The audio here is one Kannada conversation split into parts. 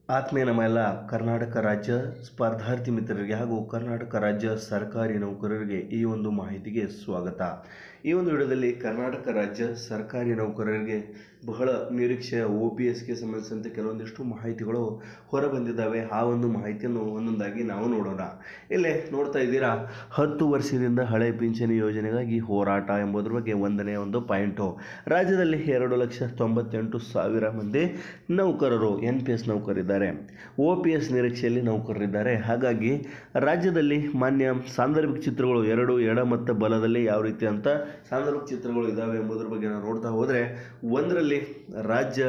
ಆತ್ಮೀಯ ನಮ್ಮ ಎಲ್ಲ ಕರ್ನಾಟಕ ರಾಜ್ಯ ಸ್ಪರ್ಧಾರ್ಥಿ ಮಿತ್ರರಿಗೆ ಹಾಗೂ ಕರ್ನಾಟಕ ರಾಜ್ಯ ಸರ್ಕಾರಿ ನೌಕರರಿಗೆ ಈ ಒಂದು ಮಾಹಿತಿಗೆ ಸ್ವಾಗತ ಈ ಒಂದು ವಿಡಿಯೋದಲ್ಲಿ ಕರ್ನಾಟಕ ರಾಜ್ಯ ಸರ್ಕಾರಿ ನೌಕರರಿಗೆ ಬಹಳ ನಿರೀಕ್ಷೆಯ ಒ ಪಿ ಎಸ್ಗೆ ಸಂಬಂಧಿಸಿದಂತೆ ಕೆಲವೊಂದಿಷ್ಟು ಮಾಹಿತಿಗಳು ಹೊರಬಂದಿದ್ದಾವೆ ಆ ಒಂದು ಮಾಹಿತಿಯನ್ನು ಒಂದೊಂದಾಗಿ ನಾವು ನೋಡೋಣ ಇಲ್ಲೇ ನೋಡ್ತಾ ಇದ್ದೀರಾ ಹತ್ತು ವರ್ಷದಿಂದ ಹಳೆ ಪಿಂಚಣಿ ಯೋಜನೆಗಾಗಿ ಹೋರಾಟ ಎಂಬುದರ ಬಗ್ಗೆ ಒಂದನೇ ಒಂದು ಪಾಯಿಂಟು ರಾಜ್ಯದಲ್ಲಿ ಎರಡು ಲಕ್ಷ ತೊಂಬತ್ತೆಂಟು ಸಾವಿರ ಮಂದಿ ನೌಕರರು ಎನ್ ಪಿ ಎಸ್ ನೌಕರಿದ್ದಾರೆ ಒ ಪಿ ಎಸ್ ನಿರೀಕ್ಷೆಯಲ್ಲಿ ನೌಕರರಿದ್ದಾರೆ ಹಾಗಾಗಿ ರಾಜ್ಯದಲ್ಲಿ ಮಾನ್ಯ ಸಾಂದರ್ಭಿಕ ಚಿತ್ರಗಳು ಎರಡು ಎಡ ಮತ್ತು ಬಲದಲ್ಲಿ ಯಾವ ರೀತಿ ಅಂತ ಸಾಂದರ್ಭಿಕ ಚಿತ್ರಗಳು ಇದ್ದಾವೆ ಎಂಬುದರ ಬಗ್ಗೆ ನಾವು ನೋಡ್ತಾ ಹೋದರೆ ಒಂದರಲ್ಲಿ ರಾಜ್ಯ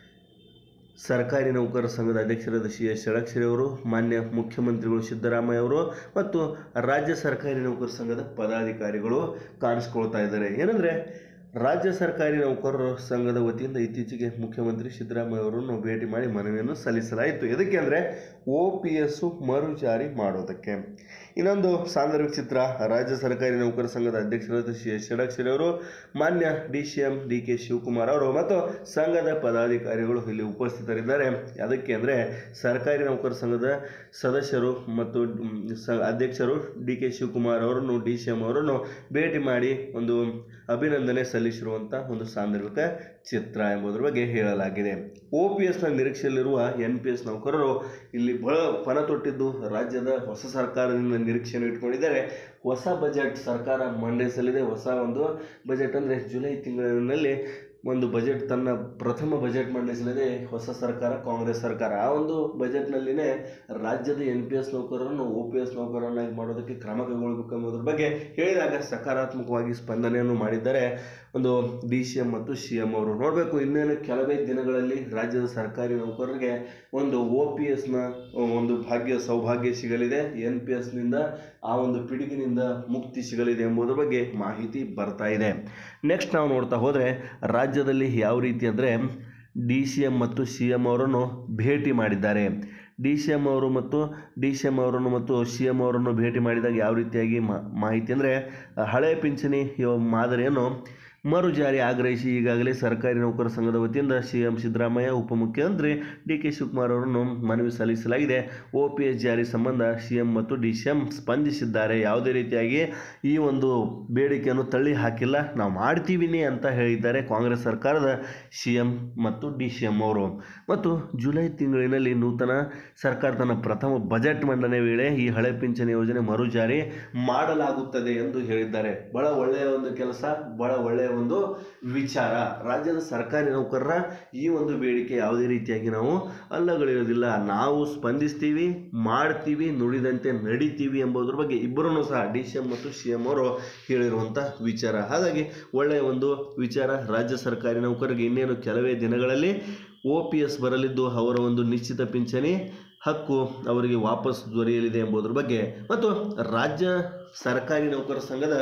ಸರ್ಕಾರಿ ನೌಕರರ ಸಂಘದ ಅಧ್ಯಕ್ಷರಾದ ಸಿ ಎಸ್ ಷಡಕ್ಷರಿ ಅವರು ಮಾನ್ಯ ಮುಖ್ಯಮಂತ್ರಿಗಳು ಸಿದ್ದರಾಮಯ್ಯ ಅವರು ಮತ್ತು ರಾಜ್ಯ ಸರ್ಕಾರಿ ನೌಕರರ ಸಂಘದ ಪದಾಧಿಕಾರಿಗಳು ಕಾಣಿಸ್ಕೊಳ್ತಾ ಇದ್ದಾರೆ ಏನಂದರೆ ರಾಜ್ಯ ಸರ್ಕಾರಿ ನೌಕರರ ಸಂಘದ ವತಿಯಿಂದ ಇತ್ತೀಚೆಗೆ ಮುಖ್ಯಮಂತ್ರಿ ಸಿದ್ದರಾಮಯ್ಯ ಅವರನ್ನು ಭೇಟಿ ಮಾಡಿ ಮನವಿಯನ್ನು ಸಲ್ಲಿಸಲಾಯಿತು ಎದಕ್ಕೆ ಅಂದರೆ ಒ ಪಿ ಎಸ್ಸು ಮರು ಜಾರಿ ಮಾಡೋದಕ್ಕೆ ಇನ್ನೊಂದು ಸಾಂದರ್ಭಿಕ ಚಿತ್ರ ರಾಜ್ಯ ಸರ್ಕಾರಿ ನೌಕರರ ಸಂಘದ ಅಧ್ಯಕ್ಷರಾದ ಸಿ ಎಸ್ ಷಡಕ್ಷರಿ ಅವರು ಮಾನ್ಯ D C M D K Shivakumar ಅವರು ಮತ್ತು ಸಂಘದ ಪದಾಧಿಕಾರಿಗಳು ಇಲ್ಲಿ ಉಪಸ್ಥಿತರಿದ್ದಾರೆ ಅದಕ್ಕೆ ಅಂದರೆ ಸರ್ಕಾರಿ ನೌಕರರ ಸಂಘದ ಸದಸ್ಯರು ಮತ್ತು ಮ್, ಸ ಅಧ್ಯಕ್ಷರು ಡಿ ಕೆ ಶಿವಕುಮಾರ್ ಅವರನ್ನು ಡಿ ಸಿ ಎಂ ಅವರನ್ನು ಭೇಟಿ ಮಾಡಿ ಒಂದು ಅಭಿನಂದನೆ ಸಲ್ಲಿಸಿರುವಂಥ ಒಂದು ಸಾಂದರ್ಭಿಕ ಚಿತ್ರ ಎಂಬುದರ ಬಗ್ಗೆ ಹೇಳಲಾಗಿದೆ ಒ ಪಿ ಎಸ್ನ ನಿರೀಕ್ಷೆಯಲ್ಲಿರುವ ಎನ್ ಪಿ ಎಸ್ ನೌಕರರು ಇಲ್ಲಿ ಬಹಳ ಪಣ ತೊಟ್ಟಿದ್ದು ರಾಜ್ಯದ ಹೊಸ ಸರ್ಕಾರದಿಂದ ನಿರೀಕ್ಷೆಯನ್ನು ಇಟ್ಕೊಂಡಿದ್ದಾರೆ ಹೊಸ ಬಜೆಟ್ ಸರ್ಕಾರ ಮಂಡಿಸಲಿದೆ ಹೊಸ ಒಂದು ಬಜೆಟ್ ಅಂದರೆ ಜುಲೈ ತಿಂಗಳಿನಲ್ಲಿ ಒಂದು ಬಜೆಟ್ ತನ್ನ ಪ್ರಥಮ ಬಜೆಟ್ ಮಂಡಿಸಲಿದೆ ಹೊಸ ಸರ್ಕಾರ ಕಾಂಗ್ರೆಸ್ ಸರ್ಕಾರ ಆ ಒಂದು ಬಜೆಟ್ನಲ್ಲಿನೇ ರಾಜ್ಯದ ಎನ್ ಪಿ ಎಸ್ ನೌಕರರನ್ನು ಒ ಪಿ ಎಸ್ ನೌಕರರನ್ನಾಗಿ ಮಾಡೋದಕ್ಕೆ ಕ್ರಮ ಕೈಗೊಳ್ಳಬೇಕು ಎಂಬುದರ ಬಗ್ಗೆ ಹೇಳಿದಾಗ ಸಕಾರಾತ್ಮಕವಾಗಿ ಸ್ಪಂದನೆಯನ್ನು ಮಾಡಿದ್ದಾರೆ ಒಂದು ಡಿ ಸಿ ಎಂ ಮತ್ತು ಸಿ ಎಂ ಅವರು ನೋಡಬೇಕು ಇನ್ನೇನು ಕೆಲವೇ ದಿನಗಳಲ್ಲಿ ರಾಜ್ಯದ ಸರ್ಕಾರಿ ನೌಕರರಿಗೆ ಒಂದು ಒ ಪಿ ಎಸ್ನ ಒಂದು ಭಾಗ್ಯ ಸೌಭಾಗ್ಯ ಸಿಗಲಿದೆ ಎನ್ ಪಿ ಎಸ್ನಿಂದ ಆ ಒಂದು ಪಿಡುಗಿನಿಂದ ಮುಕ್ತಿ ಸಿಗಲಿದೆ ಎಂಬುದರ ಬಗ್ಗೆ ಮಾಹಿತಿ ಬರ್ತಾ ಇದೆ ನೆಕ್ಸ್ಟ್ ನಾವು ನೋಡ್ತಾ ಹೋದರೆ ರಾಜ್ಯದಲ್ಲಿ ಯಾವ ರೀತಿ ಅಂದರೆ ಡಿ ಸಿ ಎಂ ಮತ್ತು ಸಿ ಎಂ ಅವರನ್ನು ಭೇಟಿ ಮಾಡಿದ್ದಾರೆ ಡಿ ಸಿ ಎಂ ಅವರು ಮತ್ತು ಡಿ ಸಿ ಎಂ ಅವರನ್ನು ಮತ್ತು ಸಿ ಎಂ ಅವರನ್ನು ಭೇಟಿ ಮಾಡಿದಾಗ ಯಾವ ರೀತಿಯಾಗಿ ಮಾ ಮಾಹಿತಿ ಅಂದರೆ ಹಳೆ ಪಿಂಚಣಿ ಯೋ- ಮಾದರಿಯನ್ನು ಮರು ಜಾರಿ ಆಗ್ರಹಿಸಿ ಈಗಾಗಲೇ ಸರ್ಕಾರಿ ನೌಕರರ ಸಂಘದ ವತಿಯಿಂದ ಸಿ ಎಂ ಸಿದ್ದರಾಮಯ್ಯ ಉಪಮುಖ್ಯಮಂತ್ರಿ ಡಿ ಕೆ ಶಿವಕುಮಾರ್ ಅವರನ್ನು ಮನವಿ ಸಲ್ಲಿಸಲಾಗಿದೆ ಒ ಪಿ ಎಸ್ ಜಾರಿ ಸಂಬಂಧ ಸಿ ಎಂ ಮತ್ತು ಡಿ ಸಿ ಎಂ ಸ್ಪಂದಿಸಿದ್ದಾರೆ ಯಾವುದೇ ರೀತಿಯಾಗಿ ಈ ಒಂದು ಬೇಡಿಕೆಯನ್ನು ತಳ್ಳಿ ಹಾಕಿಲ್ಲ ನಾವು ಮಾಡ್ತೀವಿನಿ ಅಂತ ಹೇಳಿದ್ದಾರೆ ಕಾಂಗ್ರೆಸ್ ಸರ್ಕಾರದ ಸಿ ಎಂ ಮತ್ತು ಡಿ ಸಿ ಎಂ ಅವರು ಮತ್ತು ಜುಲೈ ತಿಂಗಳಿನಲ್ಲಿ ನೂತನ ಸರ್ಕಾರ ತನ್ನ ಪ್ರಥಮ ಬಜೆಟ್ ಮಂಡನೆ ವೇಳೆ ಈ ಹಳೆ ಪಿಂಚಣಿ ಯೋಜನೆ ಮರು ಜಾರಿ ಮಾಡಲಾಗುತ್ತದೆ ಎಂದು ಹೇಳಿದ್ದಾರೆ ಬಹಳ ಒಳ್ಳೆಯ ಒಂದು ಕೆಲಸ ಬಹಳ ಒಳ್ಳೆಯ ಒಂದು ವಿಚಾರ ರಾಜ್ಯದ ಸರ್ಕಾರಿ ನೌಕರರ ಈ ಒಂದು ಬೇಡಿಕೆ ಯಾವುದೇ ರೀತಿಯಾಗಿ ನಾವು ಅಲ್ಲಗಳಿರೋದಿಲ್ಲ ನಾವು ಸ್ಪಂದಿಸ್ತೀವಿ ಮಾಡ್ತೀವಿ ನುಡಿದಂತೆ ನಡಿತೀವಿ ಎಂಬುದ್ರ ಬಗ್ಗೆ ಇಬ್ಬರೂ ಸಹ ಡಿ ಸಿ ಎಂ ಮತ್ತು ಸಿ ಎಂ ಅವರು ಹೇಳಿರುವಂಥ ವಿಚಾರ ಹಾಗಾಗಿ ಒಳ್ಳೆಯ ಒಂದು ವಿಚಾರ ರಾಜ್ಯ ಸರ್ಕಾರಿ ನೌಕರರಿಗೆ ಇನ್ನೇನು ಕೆಲವೇ ದಿನಗಳಲ್ಲಿ ಒ ಪಿ ಎಸ್ ಬರಲಿದ್ದು ಅವರ ಒಂದು ನಿಶ್ಚಿತ ಪಿಂಚಣಿ ಹಕ್ಕು ಅವರಿಗೆ ವಾಪಸ್ ದೊರೆಯಲಿದೆ ಎಂಬುದರ ಬಗ್ಗೆ ಮತ್ತು ರಾಜ್ಯ ಸರ್ಕಾರಿ ನೌಕರರ ಸಂಘದ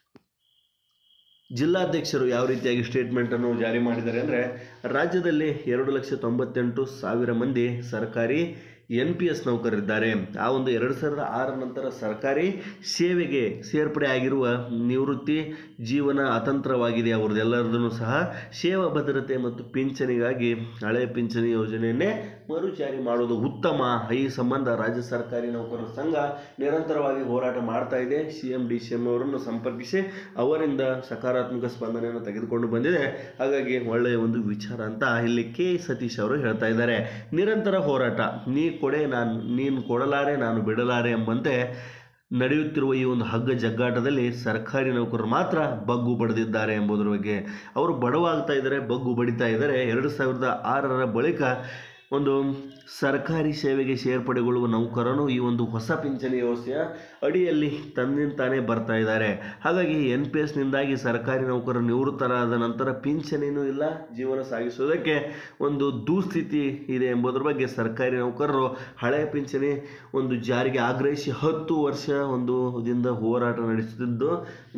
ಜಿಲ್ಲಾಧ್ಯಕ್ಷರು ಯಾವ ರೀತಿಯಾಗಿ ಸ್ಟೇಟ್ಮೆಂಟನ್ನು ಜಾರಿ ಮಾಡಿದ್ದಾರೆ ಅಂದರೆ ರಾಜ್ಯದಲ್ಲಿ ಎರಡು ಲಕ್ಷ ತೊಂಬತ್ತೆಂಟು ಸಾವಿರ ಮಂದಿ ಸರ್ಕಾರಿ ಎನ್ ಪಿ ಎಸ್ ನೌಕರರಿದ್ದಾರೆ ಆ ಒಂದು ಎರಡು ಸಾವಿರದ ಆರ ನಂತರ ಸರ್ಕಾರಿ ಸೇವೆಗೆ ಸೇರ್ಪಡೆ ಆಗಿರುವ ನಿವೃತ್ತಿ ಜೀವನ ಅತಂತ್ರವಾಗಿದೆ ಅವ್ರದ್ದೆಲ್ಲರದೂ ಸಹ ಸೇವಾ ಭದ್ರತೆ ಮತ್ತು ಪಿಂಚಣಿಗಾಗಿ ಹಳೆ ಪಿಂಚಣಿ ಯೋಜನೆಯನ್ನೇ ಮರು ಜಾರಿ ಮಾಡೋದು ಉತ್ತಮ ಈ ಸಂಬಂಧ ರಾಜ್ಯ ಸರ್ಕಾರಿ ನೌಕರರ ಸಂಘ ನಿರಂತರವಾಗಿ ಹೋರಾಟ ಮಾಡ್ತಾ ಇದೆ C M D C M ಅವರನ್ನು ಸಂಪರ್ಕಿಸಿ ಅವರಿಂದ ಸಕಾರಾತ್ಮಕ ಸ್ಪಂದನೆಯನ್ನು ತೆಗೆದುಕೊಂಡು ಬಂದಿದೆ ಹಾಗಾಗಿ ಒಳ್ಳೆಯ ಒಂದು ವಿಚಾರ ಅಂತ ಇಲ್ಲಿ ಕೆ ಸತೀಶ್ ಅವರು ಹೇಳ್ತಾ ಇದ್ದಾರೆ ನಿರಂತರ ಹೋರಾಟ ನೀ ಕೊಡೆ ನಾನು ನೀನು ಕೊಡಲಾರೆ ನಾನು ಬಿಡಲಾರೆ ಎಂಬಂತೆ ನಡೆಯುತ್ತಿರುವ ಈ ಒಂದು ಹಗ್ಗ ಜಗ್ಗಾಟದಲ್ಲಿ ಸರ್ಕಾರಿ ನೌಕರರು ಮಾತ್ರ ಬಗ್ಗು ಬಡಿದಿದ್ದಾರೆ ಎಂಬುದರ ಬಗ್ಗೆ ಅವರು ಬಡವಾಗ್ತಾ ಇದ್ದಾರೆ ಬಗ್ಗು ಬಡಿತಾ ಇದ್ದಾರೆ ಎರಡು ಸಾವಿರದ ಆರರ ಬಳಿಕ ಒಂದು ಸರ್ಕಾರಿ ಸೇವೆಗೆ ಸೇರ್ಪಡೆಗೊಳ್ಳುವ ನೌಕರನು ಈ ಒಂದು ಹೊಸ ಪಿಂಚಣಿ ವ್ಯವಸ್ಥೆಯ ಅಡಿಯಲ್ಲಿ ತನ್ನಿಂತಾನೇ ಬರ್ತಾ ಇದ್ದಾರೆ ಹಾಗಾಗಿ ಎನ್ ಪಿ ಎಸ್ನಿಂದಾಗಿ ಸರ್ಕಾರಿ ನೌಕರರು ನಿವೃತ್ತರಾದ ನಂತರ ಪಿಂಚಣಿನೂ ಇಲ್ಲ ಜೀವನ ಸಾಗಿಸೋದಕ್ಕೆ ಒಂದು ದುಸ್ಥಿತಿ ಇದೆ ಎಂಬುದರ ಬಗ್ಗೆ ಸರ್ಕಾರಿ ನೌಕರರು ಹಳೆಯ ಪಿಂಚಣಿ ಒಂದು ಜಾರಿಗೆ ಆಗ್ರಹಿಸಿ ಹತ್ತು ವರ್ಷ ಒಂದು ದಿಂದ ಹೋರಾಟ ನಡೆಸುತ್ತಿದ್ದು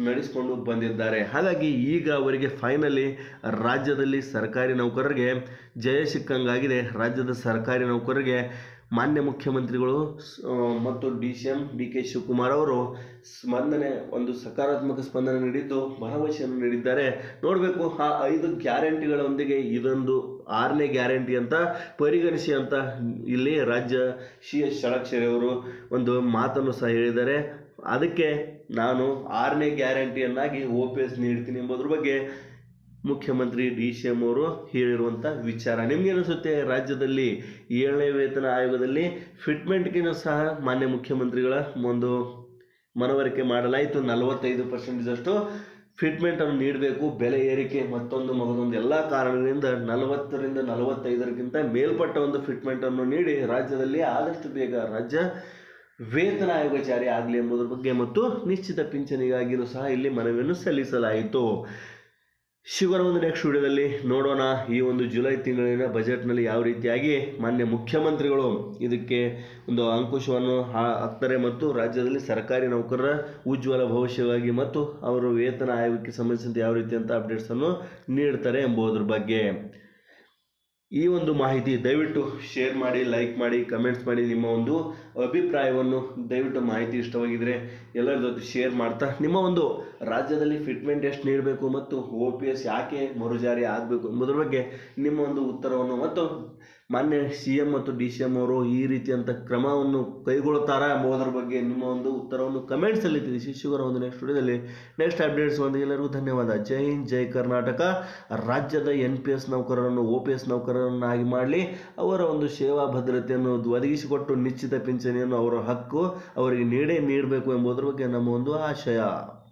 ನಡೆಸಿಕೊಂಡು ಬಂದಿದ್ದಾರೆ ಹಾಗಾಗಿ ಈಗ ಅವರಿಗೆ ಫೈನಲಿ ರಾಜ್ಯದಲ್ಲಿ ಸರ್ಕಾರಿ ನೌಕರರಿಗೆ ಜಯ ಸಿಕ್ಕಂಗಾಗಿದೆ ರಾಜ್ಯದ ಸರ್ಕಾರಿ ನೌಕರರಿಗೆ ಮಾನ್ಯ ಮುಖ್ಯಮಂತ್ರಿಗಳು ಸ್- ಆ, ಮತ್ತು D C M D K Shivakumar ಅವರು ಸ್ಪಂದನೆ ಒಂದು ಸಕಾರಾತ್ಮಕ ಸ್ಪಂದನೆ ನೀಡಿದ್ದು ಭರವಸೆಯನ್ನು ನೀಡಿದ್ದಾರೆ ನೋಡಬೇಕು ಆ ಐದು ಗ್ಯಾರಂಟಿಗಳೊಂದಿಗೆ ಇದೊಂದು ಆರನೇ ಗ್ಯಾರಂಟಿ ಅಂತ ಪರಿಗಣಿಸಿ ಅಂತ ಇಲ್ಲಿ ರಾಜ್ಯ ಸಿ ಎಸ್ ಷಡಕ್ಷರಿ ಅವರು ಒಂದು ಮಾತನ್ನು ಸಹ ಹೇಳಿದ್ದಾರೆ ಅದಕ್ಕೆ ನಾನು ಆರನೇ ಗ್ಯಾರಂಟಿಯನ್ನಾಗಿ ಒ ಪಿ ಎಸ್ ನೀಡ್ತೀನಿ ಎಂಬುದ್ರ ಬಗ್ಗೆ ಮುಖ್ಯಮಂತ್ರಿ ಡಿ ಸಿ ಎಂ ಅವರು ಹೇಳಿರುವಂಥ ವಿಚಾರ ನಿಮ್ಗೆ ಅನಿಸುತ್ತೆ ರಾಜ್ಯದಲ್ಲಿ ಏಳನೇ ವೇತನ ಆಯೋಗದಲ್ಲಿ ಫಿಟ್ಮೆಂಟ್ಗಿನ ಸಹ ಮಾನ್ಯ ಮುಖ್ಯಮಂತ್ರಿಗಳ ಒಂದು ಮನವರಿಕೆ ಮಾಡಲಾಯಿತು ನಲವತ್ತೈದು ಪರ್ಸೆಂಟೇಜಷ್ಟು ಫಿಟ್ಮೆಂಟನ್ನು ನೀಡಬೇಕು ಬೆಲೆ ಏರಿಕೆ ಮತ್ತೊಂದು ಮಗದೊಂದು ಎಲ್ಲ ಕಾರಣಗಳಿಂದ ನಲವತ್ತರಿಂದ ನಲವತ್ತೈದರಕ್ಕಿಂತ ಮೇಲ್ಪಟ್ಟ ಒಂದು ಫಿಟ್ಮೆಂಟನ್ನು ನೀಡಿ ರಾಜ್ಯದಲ್ಲಿ ಆದಷ್ಟು ಬೇಗ ರಾಜ್ಯ ವೇತನ ಆಯೋಗ ಜಾರಿ ಆಗಲಿ ಎಂಬುದರ ಬಗ್ಗೆ ಮತ್ತು ನಿಶ್ಚಿತ ಪಿಂಚಣಿಗಾಗಿಯೂ ಸಹ ಇಲ್ಲಿ ಮನವಿಯನ್ನು ಸಲ್ಲಿಸಲಾಯಿತು ಶಿವರ ಒಂದು ನೆಕ್ಸ್ಟ್ ವಿಡಿಯೋದಲ್ಲಿ ನೋಡೋಣ ಈ ಒಂದು ಜುಲೈ ತಿಂಗಳಿನ ಬಜೆಟ್ನಲ್ಲಿ ಯಾವ ರೀತಿಯಾಗಿ ಮಾನ್ಯ ಮುಖ್ಯಮಂತ್ರಿಗಳು ಇದಕ್ಕೆ ಒಂದು ಅಂಕುಶವನ್ನು ಹಾ- ಹಾಕ್ತಾರೆ ಮತ್ತು ರಾಜ್ಯದಲ್ಲಿ ಸರ್ಕಾರಿ ನೌಕರರ ಉಜ್ವಲ ಭವಿಷ್ಯವಾಗಿ ಮತ್ತು ಅವರು ವೇತನ ಆಯೋಗಕ್ಕೆ ಸಂಬಂಧಿಸಿದಂತೆ ಯಾವ ರೀತಿ ಅಂತ ಅಪ್ಡೇಟ್ಸನ್ನು ನೀಡ್ತಾರೆ ಎಂಬುದರ ಬಗ್ಗೆ ಈ ಒಂದು ಮಾಹಿತಿ ದಯವಿಟ್ಟು ಶೇರ್ ಮಾಡಿ ಲೈಕ್ ಮಾಡಿ ಕಮೆಂಟ್ಸ್ ಮಾಡಿ ನಿಮ್ಮ ಒಂದು ಅಭಿಪ್ರಾಯವನ್ನು ದಯವಿಟ್ಟು ಮಾಹಿತಿ ಇಷ್ಟವಾಗಿದ್ದರೆ ಎಲ್ಲರ ಜೊತೆ ಶೇರ್ ಮಾಡ್ತಾ ನಿಮ್ಮ ಒಂದು ರಾಜ್ಯದಲ್ಲಿ ಫಿಟ್ಮೆಂಟ್ ಎಷ್ಟು ನೀಡಬೇಕು ಮತ್ತು ಒ ಪಿ ಎಸ್ ಯಾಕೆ ಮರುಜಾರಿ ಆಗಬೇಕು ಎಂಬುದರ ಬಗ್ಗೆ ನಿಮ್ಮ ಒಂದು ಉತ್ತರವನ್ನು ಮತ್ತು ಮಾನ್ಯ ಸಿ ಎಂ ಮತ್ತು ಡಿ ಸಿ ಎಂ ಅವರು ಈ ರೀತಿಯಂಥ ಕ್ರಮವನ್ನು ಕೈಗೊಳ್ಳುತ್ತಾರಾ ಎಂಬುದರ ಬಗ್ಗೆ ನಿಮ್ಮ ಒಂದು ಉತ್ತರವನ್ನು ಕಮೆಂಟ್ಸಲ್ಲಿ ತಿಳಿಸಿ ಶಿವರ ಒಂದು ನೆಕ್ಸ್ಟ್ ವಿಡಿಯೋದಲ್ಲಿ ನೆಕ್ಸ್ಟ್ ಅಪ್ಡೇಟ್ಸ್ ಒಂದು ಎಲ್ಲರಿಗೂ ಧನ್ಯವಾದ ಜೈ ಹಿಂದ್ ಜೈ ಕರ್ನಾಟಕ ರಾಜ್ಯದ ಎನ್ ಪಿ ಎಸ್ ನೌಕರರನ್ನು ಒ ಪಿ ಎಸ್ ನೌಕರರನ್ನಾಗಿ ಮಾಡಲಿ ಅವರ ಒಂದು ಸೇವಾ ಭದ್ರತೆಯನ್ನು ಒದಗಿಸಿಕೊಟ್ಟು ನಿಶ್ಚಿತ ಪಿಂಚಣಿಯನ್ನು ಅವರ ಹಕ್ಕು ಅವರಿಗೆ ನೀಡೇ ನೀಡಬೇಕು ಎಂಬುದರ ಬಗ್ಗೆ ನಮ್ಮ ಒಂದು ಆಶಯ